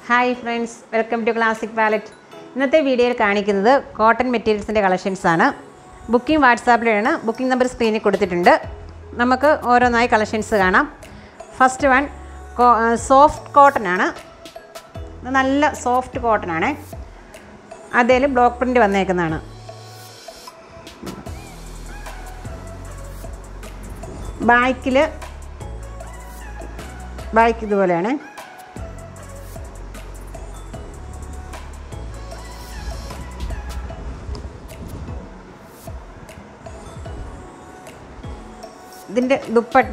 hi friends welcome to classic wallet ഇന്നത്തെ വീഡിയോയിൽ കാണിക്കുന്നത് കോട്ടൺ മെറ്റീരിയൽസിൻ്റെ കളക്ഷൻസ് ആണ് ബുക്കിംഗ് വാട്സാപ്പിലാണ് ബുക്കിംഗ് നമ്പർ സ്ക്രീനിൽ കൊടുത്തിട്ടുണ്ട് നമുക്ക് ഓരോന്നായി കളക്ഷൻസ് കാണാം ഫസ്റ്റ് വൺ സോഫ്റ്റ് കോട്ടൺ ആണ് ഇത് നല്ല സോഫ്റ്റ് കോട്ടൺ ആണ് അതിൽ ബ്ലോക്ക് പ്രിൻ്റ് വന്നേക്കുന്നതാണ് ബാക്കിൽ ബാക്ക് ഇതുപോലെയാണ് ഇതിൻ്റെ ദുപ്പട്ട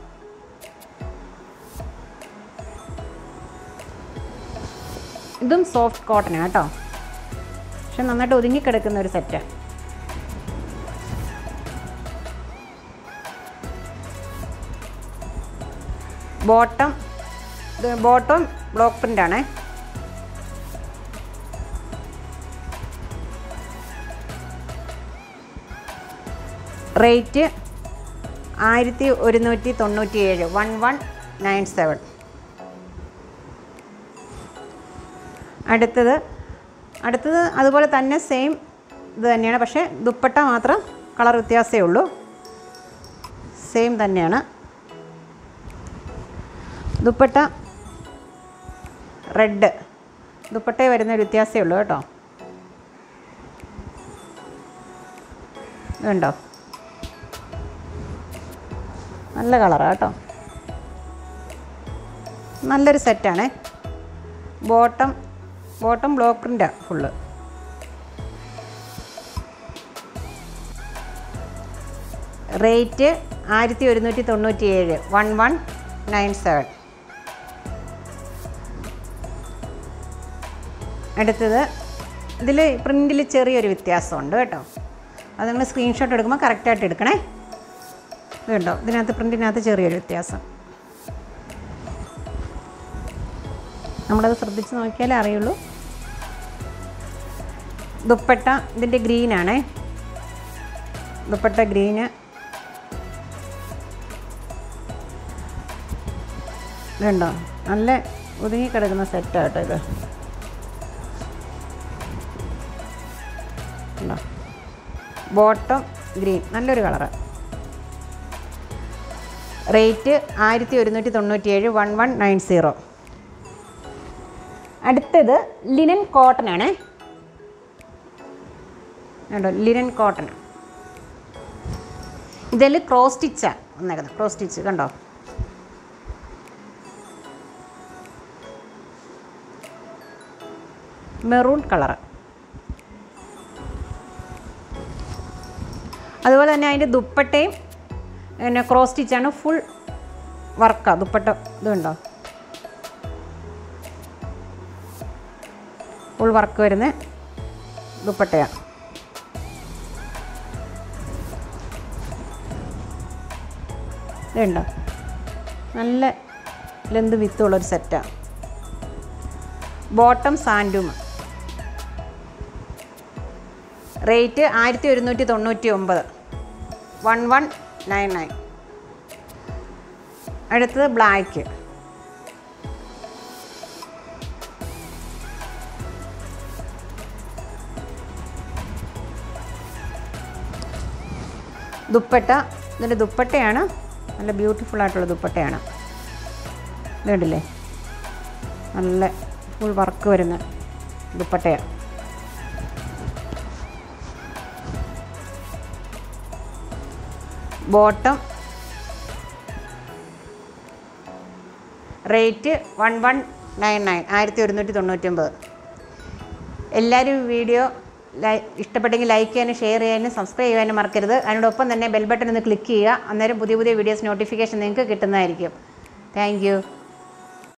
ഇതും സോഫ്റ്റ് കോട്ടനാണ് കേട്ടോ പക്ഷെ നന്നായിട്ട് ഒതുങ്ങിക്കിടക്കുന്ന ഒരു സെറ്റ് ബോട്ടം ഇത് ബോട്ടം ബ്ലോക്ക് പ്രിൻ്റ് ആണ് റേറ്റ് ആയിരത്തി ഒരുന്നൂറ്റി തൊണ്ണൂറ്റി ഏഴ് വൺ വൺ നയൻ സെവൻ അടുത്തത് അടുത്തത് അതുപോലെ തന്നെ സെയിം ഇത് തന്നെയാണ് പക്ഷേ ദുപ്പട്ട മാത്രം കളർ വ്യത്യാസമേ ഉള്ളൂ സെയിം തന്നെയാണ് ദുപ്പട്ട റെഡ് ദുപ്പട്ട വരുന്ന ഒരു വ്യത്യാസമേ ഉള്ളൂ കേട്ടോ ഇതുണ്ടോ നല്ല കളറാണ് കേട്ടോ നല്ലൊരു സെറ്റാണ് ബോട്ടം ബോട്ടം ബ്ലോക്ക് പ്രിൻ്റാണ് ഫുള്ള് റേറ്റ് ആയിരത്തി ഒരുന്നൂറ്റി തൊണ്ണൂറ്റി ഏഴ് വൺ വൺ നയൻ സെവൻ അടുത്തത് ഇതിൽ പ്രിൻറ്റിൽ ചെറിയൊരു വ്യത്യാസമുണ്ട് കേട്ടോ അത് നിങ്ങൾ സ്ക്രീൻഷോട്ട് എടുക്കുമ്പോൾ കറക്റ്റായിട്ട് എടുക്കണേ ഇത് കണ്ടോ ഇതിനകത്ത് പ്രിൻറ്റിനകത്ത് ചെറിയൊരു വ്യത്യാസം നമ്മളത് ശ്രദ്ധിച്ച് നോക്കിയാലേ അറിയുള്ളൂ ദുപ്പട്ട ഇതിൻ്റെ ഗ്രീനാണേ ദുപ്പട്ട ഗ്രീന് ഇതുണ്ടോ നല്ല ഒതുങ്ങിക്കിടക്കുന്ന സെറ്റാട്ടോ ഇത് ഉണ്ടോ ബോട്ടം ഗ്രീൻ നല്ലൊരു കളറ് റേറ്റ് ആയിരത്തി ഒരുന്നൂറ്റി തൊണ്ണൂറ്റി ഏഴ് വൺ വൺ നയൻ സീറോ അടുത്തത് ലിനൻ കോട്ടൺ ആണ് കണ്ടോ ലിനൻ കോട്ടൺ ഇതിൽ ക്രോസ് സ്റ്റിച്ചാണ് വന്നേക്കുന്നത് ക്രോസ് സ്റ്റിച്ച് കണ്ടോ മെറൂൺ കളറ് അതുപോലെ തന്നെ അതിൻ്റെ ദുപ്പട്ടയും പിന്നെ ക്രോസ് സ്റ്റിച്ചാണ് ഫുൾ വർക്കാണ് ദുപ്പട്ട ഇതുണ്ടോ ഫുൾ വർക്ക് വരുന്ന ദുപ്പട്ടയാണ് ഇതുണ്ടോ നല്ല ലെന്ത് വിത്തുള്ളൊരു സെറ്റാണ് ബോട്ടം സാൻഡൂമ് റേറ്റ് ആയിരത്തി ഒരുന്നൂറ്റി തൊണ്ണൂറ്റി ഒമ്പത് വൺ വൺ നയൻ നയൻ അടുത്തത് ബ്ലാക്ക് ദുപ്പട്ട ഇതിൻ്റെ ദുപ്പട്ടയാണ് നല്ല ബ്യൂട്ടിഫുൾ ആയിട്ടുള്ള ദുപ്പട്ടയാണ് ഇത് കണ്ടില്ലേ നല്ല ഫുൾ വർക്ക് വരുന്ന ദുപ്പട്ടയാണ് bottom rate one one nine nine ആയിരത്തി ഒരുന്നൂറ്റി തൊണ്ണൂറ്റൊമ്പത് എല്ലാവരും വീഡിയോ ലൈ ഇഷ്ടപ്പെട്ടെങ്കിൽ ലൈക്ക് ചെയ്യാനും ഷെയർ ചെയ്യാനും സബ്സ്ക്രൈബ് ചെയ്യാനും മറക്കരുത് അതിനോടൊപ്പം തന്നെ ബെൽ ബട്ടൺ ഒന്ന് ക്ലിക്ക് ചെയ്യുക അന്നേരം പുതിയ പുതിയ വീഡിയോസ് നോട്ടിഫിക്കേഷൻ നിങ്ങൾക്ക് കിട്ടുന്നതായിരിക്കും താങ്ക്